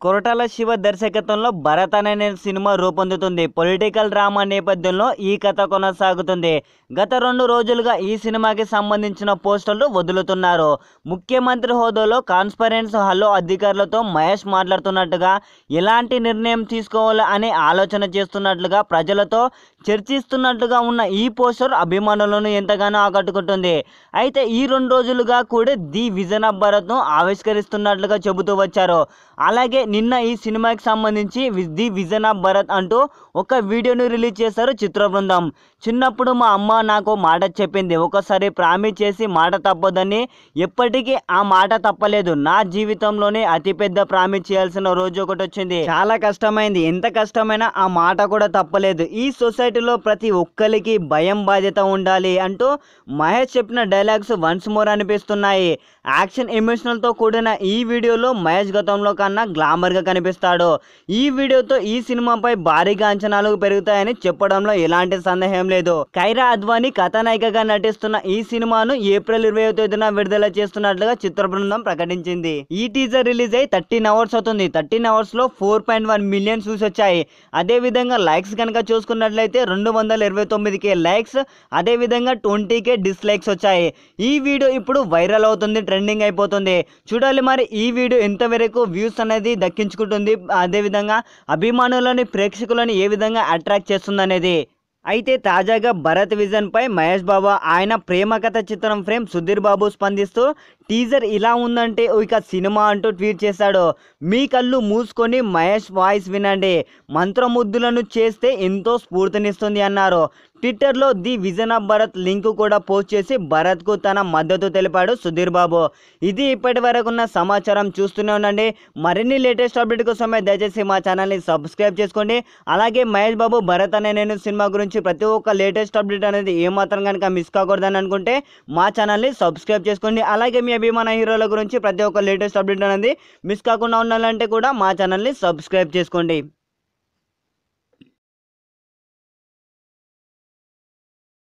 కొరటాల శివ దర్శకత్వంలో భరత్ అనే cinema రూపొందుతుంది political drama నేపథ్యంలో ఈ కథ కొనసాగుతుంది గత రెండు రోజులుగా ఈ సినిమాకి సంబంధించిన పోస్టర్లు వదులుతున్నారు ముఖ్యమంత్రి హోదాలో కాన్స్పరెన్స్ హాల్లో అధికారులతో మహేష్ మాట్లాడుతున్నట్టుగా ఎలాంటి నిర్ణయం తీసుకోవాలి అనే ఆలోచన చేస్తున్నట్లుగా ప్రజలతో చర్చిస్తున్నట్టుగా ఉన్న ఈ పోస్టర్ అభిమానులను ఎంతగానో ఆకట్టుకుంటుంది అయితే ఈ రెండు రోజులుగా కూడా ది విజన్ ఆఫ్ భరత్ను ఆవిష్కరిస్తున్నట్లుగా చెబుతూ వచ్చారు అలాగే నిన్న ఈ సినిమాకి సంబంధించి వి- ది విజన్ ఆఫ్ భరత్ అంటూ ఒక వీడియోని రిలీజ్ చేశారు చిత్ర బృందం చిన్నప్పుడు మా అమ్మ నాకు మాట చెప్పింది ఒకసారి ప్రామిస్ చేసి మాట తప్పదని ఎప్పటికీ ఆ మాట తప్పలేదు నా జీవితంలోనే అతిపెద్ద ప్రామిస్ చేయాల్సిన రోజు ఒకటి వచ్చింది చాలా కష్టమైంది ఎంత కష్టమైనా ఆ మాట కూడా తప్పలేదు ఈ సొసైటీలో ప్రతి ఒక్కరికి భయం బాధ్యత ఉండాలి అంటూ మహేష్ చెప్పిన డైలాగ్స్ వన్స్ మోర్ అనిపిస్తున్నాయి యాక్షన్ ఎమోషనల్తో కూడిన ఈ వీడియోలో మహేష్ గతంలో కన్నా గ్లామర్గా కనిపిస్తాడు ఈ వీడియోతో ఈ సినిమాపై భారీగా అంచనాలు పెరుగుతాయని చెప్పడంలో ఎలాంటి సందేహం లేదు కైరా అద్వానీ కథానాయికగా నటిస్తున్న ఈ సినిమాను ఏప్రిల్ ఇరవై తేదీన విడుదల చేస్తున్నట్లుగా చిత్ర బృందం ప్రకటించింది ఈ టీజర్ రిలీజ్ అయి థర్టీన్ అవర్స్ అవుతుంది థర్టీన్ అవర్స్ లో four point one million views వచ్చాయి అదే విధంగా లైక్స్ కనుక చూసుకున్నట్లయితే రెండు వందల ఇరవై తొమ్మిది కే లైక్స్ అదే విధంగా ట్వంటీ కే డిస్లైక్స్ వచ్చాయి ఈ వీడియో ఇప్పుడు వైరల్ అవుతుంది ట్రెండింగ్ అయిపోతుంది చూడాలి మరి ఈ వీడియో ఎంతవరకు వ్యూస్ అనేది దక్కించుకుంటుంది అదే విధంగా అభిమానులని ప్రేక్షకులను ఏ విధంగా అట్రాక్ట్ చేస్తుంది అనేది అయితే తాజాగా భరత్ విజన్ పై మహేష్ బాబు ఆయన ప్రేమ కథ చిత్రం ఫ్రేమ్ సుధీర్ బాబు స్పందిస్తూ టీజర్ ఇలా ఉందంటే ఇక సినిమా అంటూ ట్వీట్ చేశాడు మీ కళ్ళు మూసుకొని మహేష్ వాయిస్ వినండి మంత్రముద్దులను చేస్తే ఎంతో స్ఫూర్తినిస్తుంది అన్నారు ట్విట్టర్లో the vision of Bharat link కూడా పోస్ట్ చేసి భరత్కు తన మద్దతు తెలిపాడు సుధీర్ బాబు ఇది ఇప్పటి వరకు ఉన్న సమాచారం చూస్తూనే ఉండండి మరిన్ని లేటెస్ట్ అప్డేట్ కోసమే దయచేసి మా ఛానల్ని సబ్స్క్రైబ్ చేసుకోండి అలాగే మహేష్ బాబు భరత్ అనే నేను సినిమా గురించి ప్రతి ఒక్క లేటెస్ట్ అప్డేట్ అనేది ఏమాత్రం కనుక మిస్ కాకూడదని అనుకుంటే మా ఛానల్ని సబ్స్క్రైబ్ చేసుకోండి అలాగే మీ అభిమాన హీరోల గురించి ప్రతి ఒక్క లేటెస్ట్ అప్డేట్ అనేది మిస్ కాకుండా ఉండాలంటే కూడా మా ఛానల్ని సబ్స్క్రైబ్ చేసుకోండి